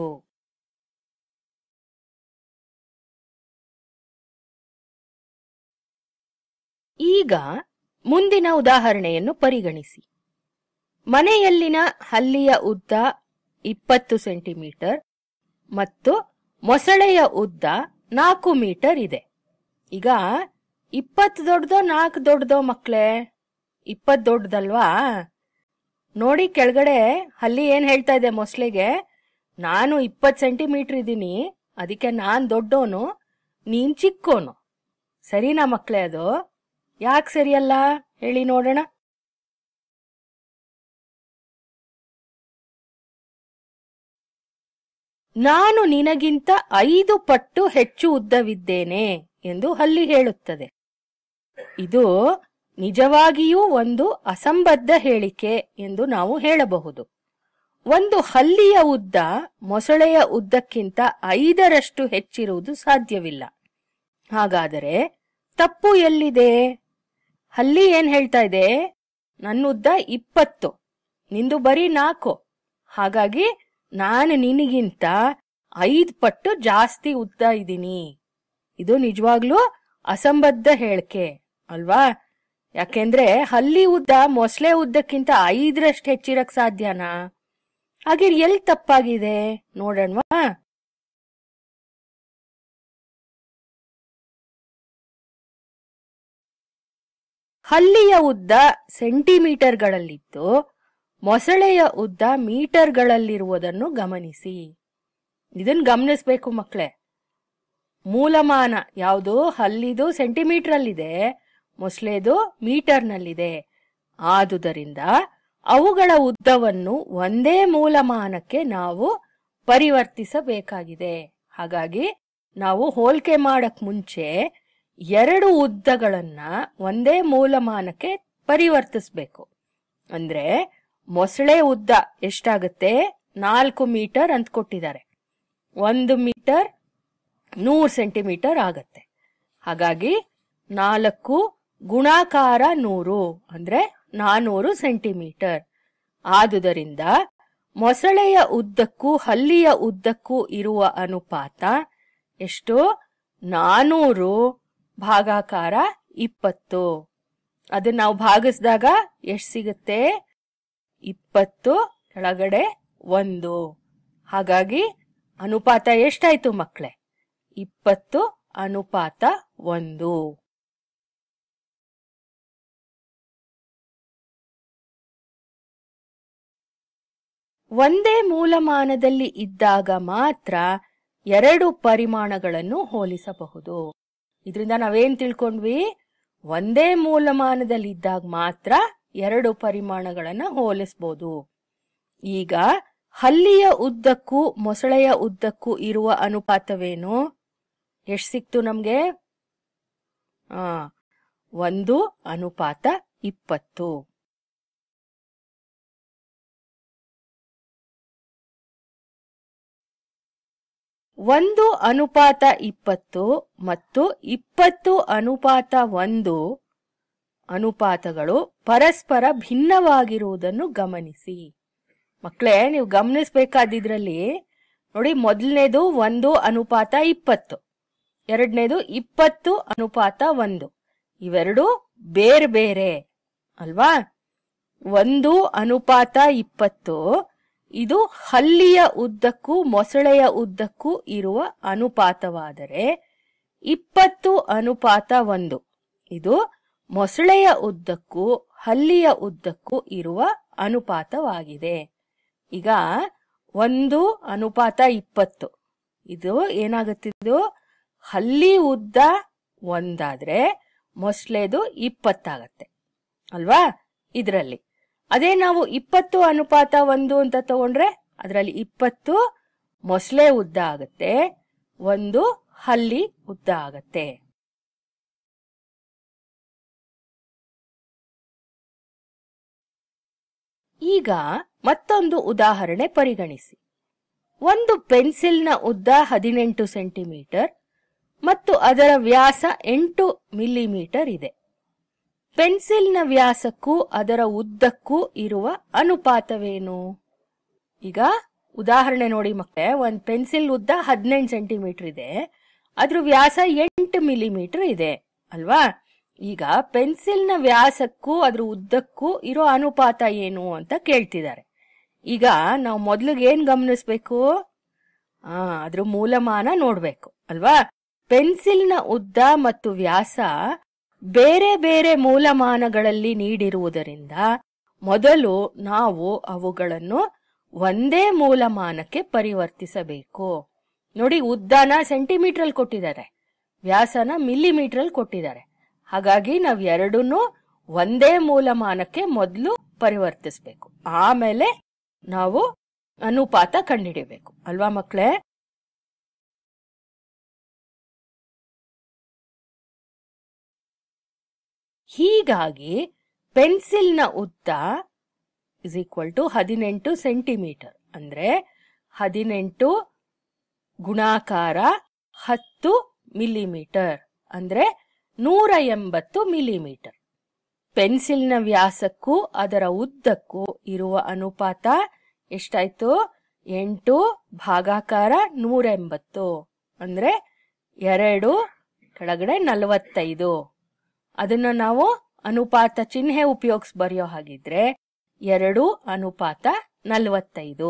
ಈಗ ಮುಂದಿನ ಉದಾಹರಣೆಯನ್ನು ಪರಿಗಣಿಸಿ ಮನೆಯಲ್ಲಿನ ಹಲ್ಲಿಯ ಉದ್ದ ಇಪ್ಪತ್ತು ಸೆಂಟಿಮೀಟರ್ ಮತ್ತು ಮೊಸಳೆಯ ಉದ್ದ ನಾಲ್ಕು ಮೀಟರ್ ಇದೆ ಈಗ ಇಪ್ಪತ್ತು ದೊಡ್ಡದೋ ನಾಲ್ಕು ದೊಡ್ಡದೋ ಮಕ್ಕಳೇ ಇಪ್ಪತ್ತು ದೊಡ್ಡದಲ್ವಾ ನೋಡಿ ಕೆಳಗಡೆ ಹಲ್ಲಿ ಏನ್ ಹೇಳ್ತಾ ಇದೆ ಮೊಸಳೆಗೆ ನಾನು ಇಪ್ಪತ್ತು ಸೆಂಟಿಮೀಟರ್ ಇದ್ದೀನಿ ಅದಕ್ಕೆ ನಾನ್ ದೊಡ್ಡೋನು ನೀನ್ ಚಿಕ್ಕೋನು ಸರಿನಾ ಮಕ್ಕಳೇ ಅದು ಯಾಕೆ ಸರಿಯಲ್ಲ ಹೇಳಿ ನೋಡೋಣ ನಾನು ನಿನಗಿಂತ ಐದು ಪಟ್ಟು ಹೆಚ್ಚು ಉದ್ದವಿದ್ದೇನೆ ಎಂದು ಹಲ್ಲಿ ಹೇಳುತ್ತದೆ ಇದು ನಿಜವಾಗಿಯೂ ಒಂದು ಅಸಂಬದ್ಧ ಹೇಳಿಕೆ ಎಂದು ನಾವು ಹೇಳಬಹುದು ಒಂದು ಹಲ್ಲಿಯ ಉದ್ದ ಮೊಸಳೆಯ ಉದ್ದಕ್ಕಿಂತ ಐದರಷ್ಟು ಹೆಚ್ಚಿರುವುದು ಸಾಧ್ಯವಿಲ್ಲ ಹಾಗಾದರೆ ತಪ್ಪು ಎಲ್ಲಿದೆ ಹಲ್ಲಿ ಏನ್ ಹೇಳ್ತಾ ಇದೆ ನನ್ನ ಉದ್ದ ಇಪ್ಪತ್ತು ನಿಂದು ಬರೀ ನಾಲ್ಕು ಹಾಗಾಗಿ ನಾನು ನಿನಗಿಂತ ಐದ್ ಪಟ್ಟು ಜಾಸ್ತಿ ಉದ್ದ ಇದ್ದೀನಿ ಇದು ನಿಜವಾಗ್ಲೂ ಅಸಂಬದ್ಧ ಹೇಳಿಕೆ ಅಲ್ವಾ ಯಾಕೆಂದ್ರೆ ಹಲ್ಲಿ ಉದ್ದ ಮೊಸಳೆ ಉದ್ದಕ್ಕಿಂತ ಐದರಷ್ಟು ಹೆಚ್ಚಿರಕ್ ಸಾಧ್ಯನಾ ಹಾಗೆ ಎಲ್ಲಿ ತಪ್ಪಾಗಿದೆ ನೋಡೋಣವಾ ಹಲ್ಲಿಯ ಉದ್ದ ಸೆಂಟಿಮೀಟರ್ಗಳಲ್ಲಿದ್ದು ಮೊಸಳೆಯ ಉದ್ದ ಮೀಟರ್ಗಳಲ್ಲಿರುವುದನ್ನು ಗಮನಿಸಿ ಇದನ್ ಗಮನಿಸ್ಬೇಕು ಮಕ್ಕಳೇ ಮೂಲಮಾನ ಯಾವುದು ಹಲ್ಲಿದು ಸೆಂಟಿಮೀಟರ್ ಅಲ್ಲಿದೆ ಮೊಸಳೆದು ಮೀಟರ್ನಲ್ಲಿದೆ ಆದುದರಿಂದ ಅವುಗಳ ಉದ್ದವನ್ನು ಒಂದೇ ಮೂಲಮಾನಕ್ಕೆ ನಾವು ಪರಿವರ್ತಿಸಬೇಕಾಗಿದೆ ಹಾಗಾಗಿ ನಾವು ಹೋಲಿಕೆ ಮಾಡಕ್ ಮುಂಚೆ ಎರಡು ಉದ್ದಗಳನ್ನ ಒಂದೇ ಮೂಲಮಾನಕ್ಕೆ ಪರಿವರ್ತಿಸ್ಬೇಕು ಅಂದ್ರೆ ಮೊಸಳೆ ಉದ್ದ ಎಷ್ಟಾಗುತ್ತೆ ನಾಲ್ಕು ಮೀಟರ್ ಅಂತ ಕೊಟ್ಟಿದ್ದಾರೆ ಒಂದು ಮೀಟರ್ ನೂರು ಸೆಂಟಿಮೀಟರ್ ಆಗತ್ತೆ ಹಾಗಾಗಿ ನಾಲ್ಕು ಗುಣಾಕಾರ ನೂರು ಅಂದ್ರೆ ನಾನೂರು ಸೆಂಟಿಮೀಟರ್ ಆದುದರಿಂದ ಮೊಸಳೆಯ ಉದ್ದಕ್ಕೂ ಹಲ್ಲಿಯ ಉದ್ದಕ್ಕೂ ಇರುವ ಅನುಪಾತ ಎಷ್ಟು ನಾನೂರು ಭಾಗಾಕಾರ ಇಪ್ಪತ್ತು ಅದನ್ನ ನಾವು ಭಾಗಿಸಿದಾಗ ಎಷ್ಟು ಸಿಗುತ್ತೆ ಇಪ್ಪತ್ತು ಕೆಳಗಡೆ ಒಂದು ಹಾಗಾಗಿ ಅನುಪಾತ ಎಷ್ಟಾಯ್ತು ಮಕ್ಕಳೇ ಇಪ್ಪತ್ತು ಅನುಪಾತ ಒಂದು ಒಂದೇ ಮೂಲಮಾನದಲ್ಲಿ ಇದ್ದಾಗ ಮಾತ್ರ ಎರಡು ಪರಿಮಾಣಗಳನ್ನು ಹೋಲಿಸಬಹುದು ಇದರಿಂದ ನಾವೇನ್ ತಿಳ್ಕೊಂಡ್ವಿ ಒಂದೇ ಮೂಲಮಾನದಲ್ಲಿ ಇದ್ದಾಗ ಮಾತ್ರ ಎರಡು ಪರಿಮಾಣಗಳನ್ನ ಹೋಲಿಸಬಹುದು ಈಗ ಹಲ್ಲಿಯ ಉದ್ದಕ್ಕೂ ಮೊಸಳೆಯ ಉದ್ದಕ್ಕೂ ಇರುವ ಅನುಪಾತವೇನು ಎಷ್ಟ್ ಸಿಕ್ತು ನಮ್ಗೆ ಆ ಒಂದು ಅನುಪಾತ ಇಪ್ಪತ್ತು ಒಂದು ಅನುಪಾತ ಇಪ್ಪತ್ತು ಮತ್ತು ಇಪ್ಪತ್ತು ಅನುಪಾತ ಒಂದು ಅನುಪಾತಗಳು ಪರಸ್ಪರ ಭಿನ್ನವಾಗಿರುವುದನ್ನು ಗಮನಿಸಿ ಮಕ್ಕಳೇ ನೀವು ಗಮನಿಸಬೇಕಾದಿದ್ರಲ್ಲಿ ನೋಡಿ ಮೊದಲನೇದು ಒಂದು ಅನುಪಾತ ಇಪ್ಪತ್ತು ಎರಡನೇದು ಇಪ್ಪತ್ತು ಅನುಪಾತ ಒಂದು ಇವೆರಡು ಬೇರೆ ಬೇರೆ ಅಲ್ವಾ ಒಂದು ಅನುಪಾತ ಇಪ್ಪತ್ತು ಇದು ಹಲ್ಲಿಯ ಉದ್ದಕ್ಕೂ ಮೊಸಳೆಯ ಉದ್ದಕ್ಕೂ ಇರುವ ಅನುಪಾತವಾದರೆ ಇಪ್ಪತ್ತು ಅನುಪಾತ ಒಂದು ಇದು ಮೊಸಳೆಯ ಉದ್ದಕ್ಕೂ ಹಲ್ಲಿಯ ಉದ್ದಕ್ಕೂ ಇರುವ ಅನುಪಾತವಾಗಿದೆ ಈಗ ಒಂದು ಅನುಪಾತ ಇಪ್ಪತ್ತು ಇದು ಏನಾಗುತ್ತಿದ್ದು ಹಲ್ಲಿ ಉದ್ದ ಒಂದಾದ್ರೆ ಮೊಸಳೆದು ಇಪ್ಪತ್ತಾಗತ್ತೆ ಅಲ್ವಾ ಇದರಲ್ಲಿ ಅದೇ ನಾವು ಇಪ್ಪತ್ತು ಅನುಪಾತ ಒಂದು ಅಂತ ತಗೊಂಡ್ರೆ ಅದರಲ್ಲಿ ಇಪ್ಪತ್ತು ಮೊಸಳೆ ಉದ್ದ ಆಗತ್ತೆ ಒಂದು ಹಲ್ಲಿ ಉದ್ದ ಆಗತ್ತೆ ಈಗ ಮತ್ತೊಂದು ಉದಾಹರಣೆ ಪರಿಗಣಿಸಿ ಒಂದು ಪೆನ್ಸಿಲ್ನ ಉದ್ದ ಹದಿನೆಂಟು ಸೆಂಟಿಮೀಟರ್ ಮತ್ತು ಅದರ ವ್ಯಾಸ ಎಂಟು ಮಿಲಿಮೀಟರ್ ಇದೆ ಪೆನ್ಸಿಲ್ನ ವ್ಯಾಸಕ್ಕೂ ಅದರ ಉದ್ದಕ್ಕೂ ಇರುವ ಅನುಪಾತವೇನು ಈಗ ಉದಾಹರಣೆ ನೋಡಿ ಮಕ್ಕಳೇ ಒಂದ್ ಪೆನ್ಸಿಲ್ ಉದ್ದ ಹದಿನೆಂಟು ಸೆಂಟಿಮೀಟರ್ ಇದೆ ಅದ್ರ ವ್ಯಾಸ ಎಂಟು ಮಿಲಿಮೀಟರ್ ಇದೆ ಅಲ್ವಾ ಈಗ ಪೆನ್ಸಿಲ್ನ ವ್ಯಾಸಕ್ಕೂ ಅದ್ರ ಉದ್ದಕ್ಕೂ ಇರೋ ಅನುಪಾತ ಏನು ಅಂತ ಕೇಳ್ತಿದ್ದಾರೆ ಈಗ ನಾವು ಮೊದ್ಲಿಗೆ ಏನ್ ಗಮನಿಸ್ಬೇಕು ಆ ಅದ್ರ ಮೂಲಮಾನ ನೋಡ್ಬೇಕು ಅಲ್ವಾ ಪೆನ್ಸಿಲ್ನ ಉದ್ದ ಮತ್ತು ವ್ಯಾಸ ಬೇರೆ ಬೇರೆ ಮೂಲಮಾನಗಳಲ್ಲಿ ನೀಡಿರುವುದರಿಂದ ಮೊದಲು ನಾವು ಅವುಗಳನ್ನು ಒಂದೇ ಮೂಲಮಾನಕ್ಕೆ ಪರಿವರ್ತಿಸಬೇಕು ನೋಡಿ ಉದ್ದನ ಸೆಂಟಿಮೀಟರ್ ಅಲ್ಲಿ ಕೊಟ್ಟಿದ್ದಾರೆ ವ್ಯಾಸನ ಮಿಲಿಮೀಟರ್ ಅಲ್ಲಿ ಕೊಟ್ಟಿದ್ದಾರೆ ಹಾಗಾಗಿ ನಾವ್ ಎರಡನ್ನೂ ಒಂದೇ ಮೂಲಮಾನಕ್ಕೆ ಮೊದಲು ಪರಿವರ್ತಿಸಬೇಕು ಆಮೇಲೆ ನಾವು ಅನುಪಾತ ಕಂಡುಹಿಡಿಬೇಕು ಅಲ್ವಾ ಮಕ್ಕಳೇ ಹೀಗಾಗಿ ಪೆನ್ಸಿಲ್ನ ಉದ್ದ ಇಸ್ ಈಕ್ವಲ್ ಟು ಹದಿನೆಂಟು ಸೆಂಟಿಮೀಟರ್ ಅಂದ್ರೆ ಹದಿನೆಂಟು ಗುಣಾಕಾರ ಹತ್ತು ಮಿಲಿಮೀಟರ್ ಅಂದ್ರೆ ನೂರ ಎಂಬತ್ತು ಮಿಲಿಮೀಟರ್ ಪೆನ್ಸಿಲ್ನ ವ್ಯಾಸಕ್ಕೂ ಅದರ ಉದ್ದಕ್ಕೂ ಇರುವ ಅನುಪಾತ ಎಷ್ಟಾಯ್ತು ಎಂಟು ಭಾಗಾಕಾರ ನೂರ ಎಂಬತ್ತು ಅಂದ್ರೆ ಎರಡು ಕೆಳಗಡೆ ನಲವತ್ತೈದು ಅದನ್ನ ನಾವು ಅನುಪಾತ ಚಿಹ್ನೆ ಉಪಯೋಗಿಸಿ ಬರೆಯೋ ಹಾಗಿದ್ರೆ ಎರಡು ಅನುಪಾತ ನಲವತ್ತೈದು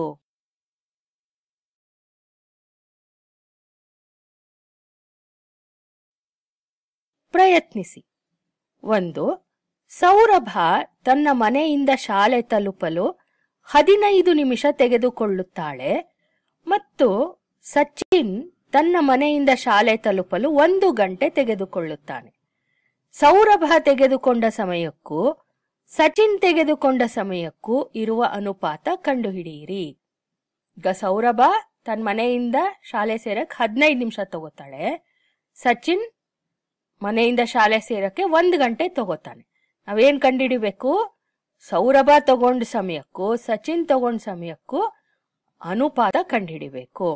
ಪ್ರಯತ್ನಿಸಿ ಒಂದು ಸೌರಭ ತನ್ನ ಮನೆಯಿಂದ ಶಾಲೆ ತಲುಪಲು ಹದಿನೈದು ನಿಮಿಷ ತೆಗೆದುಕೊಳ್ಳುತ್ತಾಳೆ ಮತ್ತು ಸಚಿನ್ ತನ್ನ ಮನೆಯಿಂದ ಶಾಲೆ ತಲುಪಲು ಒಂದು ಗಂಟೆ ತೆಗೆದುಕೊಳ್ಳುತ್ತಾನೆ ಸೌರಭ ತೆಗೆದುಕೊಂಡ ಸಮಯಕ್ಕೂ ಸಚಿನ್ ತೆಗೆದುಕೊಂಡ ಸಮಯಕ್ಕೂ ಇರುವ ಅನುಪಾತ ಕಂಡುಹಿಡಿಯಿರಿ ಈಗ ಸೌರಭ ತನ್ನ ಮನೆಯಿಂದ ಶಾಲೆ ಸೇರಕ್ ಹದಿನೈದು ನಿಮಿಷ ತಗೋತಾಳೆ ಸಚಿನ್ ಮನೆಯಿಂದ ಶಾಲೆ ಸೇರಕ್ಕೆ ಒಂದು ಗಂಟೆ ತಗೋತಾನೆ ನಾವೇನ್ ಕಂಡುಹಿಡಿಬೇಕು ಸೌರಭ ತಗೊಂಡ ಸಮಯಕ್ಕೂ ಸಚಿನ್ ತಗೊಂಡ ಸಮಯಕ್ಕೂ ಅನುಪಾತ ಕಂಡುಹಿಡಿಬೇಕು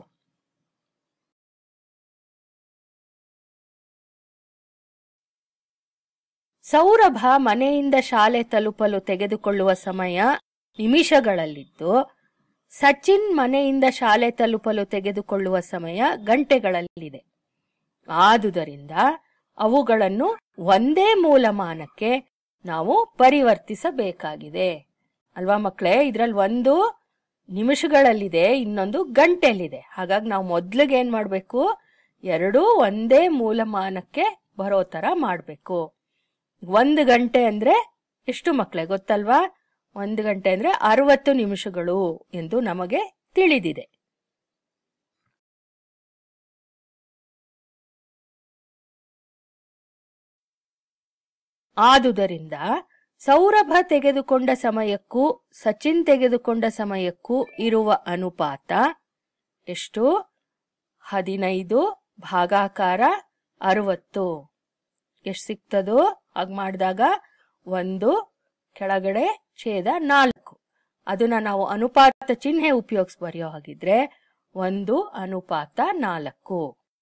ಸೌರಭ ಮನೆಯಿಂದ ಶಾಲೆ ತಲುಪಲು ತೆಗೆದುಕೊಳ್ಳುವ ಸಮಯ ನಿಮಿಷಗಳಲ್ಲಿದ್ದು ಸಚಿನ್ ಮನೆಯಿಂದ ಶಾಲೆ ತಲುಪಲು ತೆಗೆದುಕೊಳ್ಳುವ ಸಮಯ ಗಂಟೆಗಳಲ್ಲಿದೆ ಆದುದರಿಂದ ಅವುಗಳನ್ನು ಒಂದೇ ಮೂಲಮಾನಕ್ಕೆ ನಾವು ಪರಿವರ್ತಿಸಬೇಕಾಗಿದೆ ಅಲ್ವಾ ಮಕ್ಕಳೇ ಇದ್ರಲ್ಲಿ ಒಂದು ನಿಮಿಷಗಳಲ್ಲಿದೆ ಇನ್ನೊಂದು ಗಂಟೆಯಲ್ಲಿದೆ ಹಾಗಾಗಿ ನಾವು ಮೊದ್ಲಿಗೆ ಏನ್ ಮಾಡ್ಬೇಕು ಎರಡೂ ಒಂದೇ ಮೂಲಮಾನಕ್ಕೆ ಬರೋ ತರ ಮಾಡ್ಬೇಕು ಒಂದು ಗಂಟೆ ಅಂದ್ರೆ ಎಷ್ಟು ಮಕ್ಕಳೇ ಗೊತ್ತಲ್ವಾ ಒಂದು ಗಂಟೆ ಅಂದ್ರೆ ಅರವತ್ತು ನಿಮಿಷಗಳು ಎಂದು ನಮಗೆ ತಿಳಿದಿದೆ ಆದುದರಿಂದ ಸೌರಭ ತೆಗೆದುಕೊಂಡ ಸಮಯಕ್ಕೂ ಸಚಿನ್ ತೆಗೆದುಕೊಂಡ ಸಮಯಕ್ಕೂ ಇರುವ ಅನುಪಾತ ಎಷ್ಟು ಹದಿನೈದು ಭಾಗಾಕಾರ ಅರವತ್ತು ಎಷ್ಟು ಸಿಗ್ತದೋ ಹಾಗೆ ಮಾಡಿದಾಗ ಒಂದು ಕೆಳಗಡೆ ಛೇದ ನಾಲ್ಕು ಅದನ್ನ ನಾವು ಅನುಪಾತ ಚಿಹ್ನೆ ಉಪಯೋಗಿಸಿ ಬರೆಯೋ ಹಾಗಿದ್ರೆ ಒಂದು ಅನುಪಾತ ನಾಲ್ಕು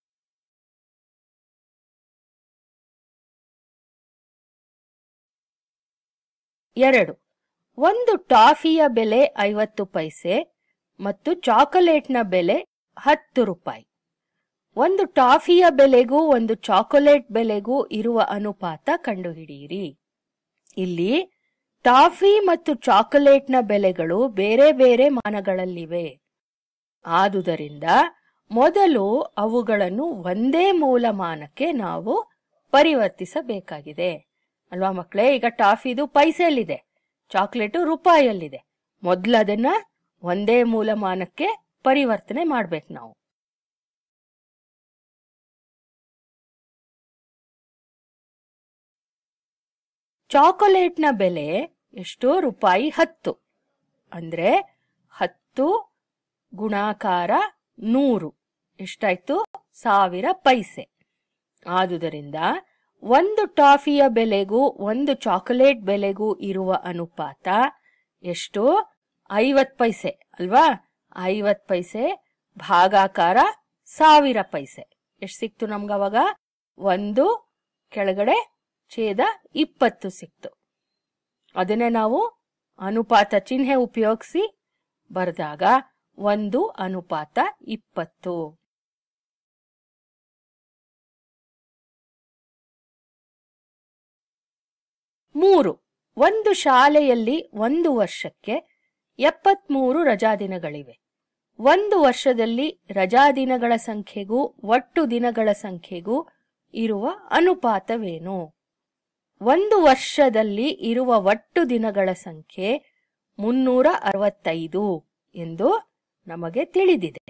ಎರಡು ಒಂದು ಟಾಫಿಯ ಬೆಲೆ ಐವತ್ತು ಪೈಸೆ ಮತ್ತು ಚಾಕೊಲೇಟ್ನ ಬೆಲೆ ಹತ್ತು ರೂಪಾಯಿ ಒಂದು ಟಾಫಿಯ ಬೆಲೆಗೂ ಒಂದು ಚಾಕೊಲೇಟ್ ಬೆಲೆಗೂ ಇರುವ ಅನುಪಾತ ಕಂಡುಹಿಡಿಯಿರಿ ಇಲ್ಲಿ ಟಾಫಿ ಮತ್ತು ಚಾಕೊಲೇಟ್ನ ಬೆಲೆಗಳು ಬೇರೆ ಬೇರೆ ಮಾನಗಳಲ್ಲಿವೆ ಆದುದರಿಂದ ಮೊದಲು ಅವುಗಳನ್ನು ಒಂದೇ ಮೂಲಮಾನಕ್ಕೆ ನಾವು ಪರಿವರ್ತಿಸಬೇಕಾಗಿದೆ ಅಲ್ವಾ ಮಕ್ಕಳೇ ಈಗ ಟಾಫಿದು ಪೈಸೆಯಲ್ಲಿದೆ ಚಾಕ್ಲೇಟು ರೂಪಾಯಲ್ಲಿದೆ ಮೊದಲು ಅದನ್ನ ಒಂದೇ ಮೂಲಮಾನಕ್ಕೆ ಪರಿವರ್ತನೆ ಮಾಡ್ಬೇಕು ನಾವು ಚಾಕೊಲೇಟ್ನ ಬೆಲೆ ಎಷ್ಟು ರೂಪಾಯಿ ಹತ್ತು ಅಂದ್ರೆ ಹತ್ತು ಗುಣಾಕಾರ ನೂರು ಎಷ್ಟಾಯ್ತು ಸಾವಿರ ಪೈಸೆ ಆದುದರಿಂದ ಒಂದು ಟಾಫಿಯ ಬೆಲೆಗೂ ಒಂದು ಚಾಕೊಲೇಟ್ ಬೆಲೆಗೂ ಇರುವ ಅನುಪಾತ ಎಷ್ಟು ಐವತ್ ಪೈಸೆ ಅಲ್ವಾ ಐವತ್ ಪೈಸೆ ಭಾಗಾಕಾರ ಸಾವಿರ ಪೈಸೆ ಎಷ್ಟು ಸಿಕ್ತು ನಮ್ಗವಾಗ ಒಂದು ಕೆಳಗಡೆ ಛೇದ ಇಪ್ಪತ್ತು ಸಿಕ್ತು ಅದನ್ನೇ ನಾವು ಅನುಪಾತ ಚಿಹ್ನೆ ಉಪಯೋಗಿಸಿ ಬರೆದಾಗ ಒಂದು ಅನುಪಾತ ಇಪ್ಪತ್ತು ಮೂರು ಒಂದು ಶಾಲೆಯಲ್ಲಿ ಒಂದು ವರ್ಷಕ್ಕೆ ಎಪ್ಪತ್ಮೂರು ರಜಾದಿನಗಳಿವೆ ಒಂದು ವರ್ಷದಲ್ಲಿ ರಜಾದಿನಗಳ ಸಂಖ್ಯೆಗೂ ಒಟ್ಟು ದಿನಗಳ ಸಂಖ್ಯೆಗೂ ಇರುವ ಅನುಪಾತವೇನು ಒಂದು ವರ್ಷದಲ್ಲಿ ಇರುವ ಒಟ್ಟು ದಿನಗಳ ಸಂಖ್ಯೆ ಮುನ್ನೂರ ಅರವತ್ತೈದು ಎಂದು ನಮಗೆ ತಿಳಿದಿದೆ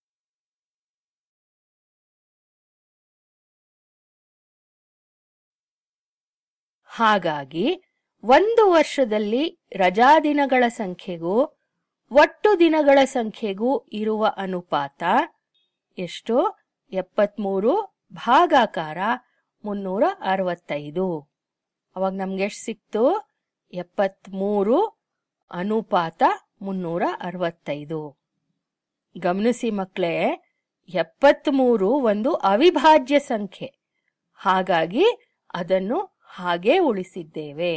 ಹಾಗಾಗಿ ಒಂದು ವರ್ಷದಲ್ಲಿ ರಜಾದಿನಗಳ ಸಂಖ್ಯೆಗೂ ಒಟ್ಟು ದಿನಗಳ ಸಂಖ್ಯೆಗೂ ಇರುವ ಅನುಪಾತ ಎಷ್ಟು ಎಪ್ಪತ್ಮೂರು ಭಾಗಾಕಾರ ಮುನ್ನೂರ ಅರವತ್ತೈದು ಅವಾಗ ನಮ್ಗೆ ಎಷ್ಟು ಸಿಕ್ತು ಎಪ್ಪತ್ಮೂರು ಅನುಪಾತ ಮುನ್ನೂರ ಅರವತ್ತೈದು ಗಮನಿಸಿ ಮಕ್ಕಳೇ ಎಪ್ಪತ್ಮೂರು ಒಂದು ಅವಿಭಾಜ್ಯ ಸಂಖ್ಯೆ ಹಾಗಾಗಿ ಅದನ್ನು ಹಾಗೆ ಉಳಿಸಿದ್ದೇವೆ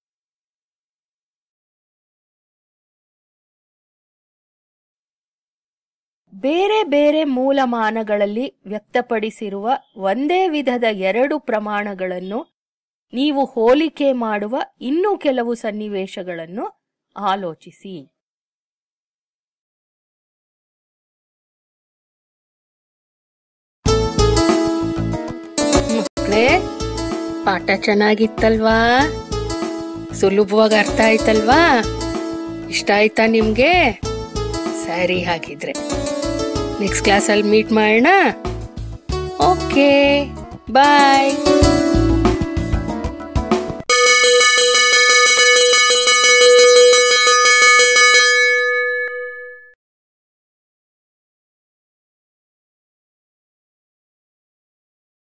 ಬೇರೆ ಬೇರೆ ಮೂಲಮಾನಗಳಲ್ಲಿ ವ್ಯಕ್ತಪಡಿಸಿರುವ ಒಂದೇ ವಿಧದ ಎರಡು ಪ್ರಮಾಣಗಳನ್ನು ನೀವು ಹೋಲಿಕೆ ಮಾಡುವ ಇನ್ನೂ ಕೆಲವು ಸನ್ನಿವೇಶಗಳನ್ನು ಆಲೋಚಿಸಿ ಮಕ್ಕಳೇ ಪಾಠ ಚೆನ್ನಾಗಿತ್ತಲ್ವಾ ಸುಲಭವಾಗಿ ಅರ್ಥ ಆಯ್ತಲ್ವಾ ಇಷ್ಟ ಆಯ್ತಾ ನಿಮ್ಗೆ ಸರಿ ಹಾಗಿದ್ರೆ ನೆಕ್ಸ್ಟ್ ಕ್ಲಾಸಲ್ಲಿ ಮೀಟ್ ಮಾಡೋಣ ಓಕೆ ಬಾಯ್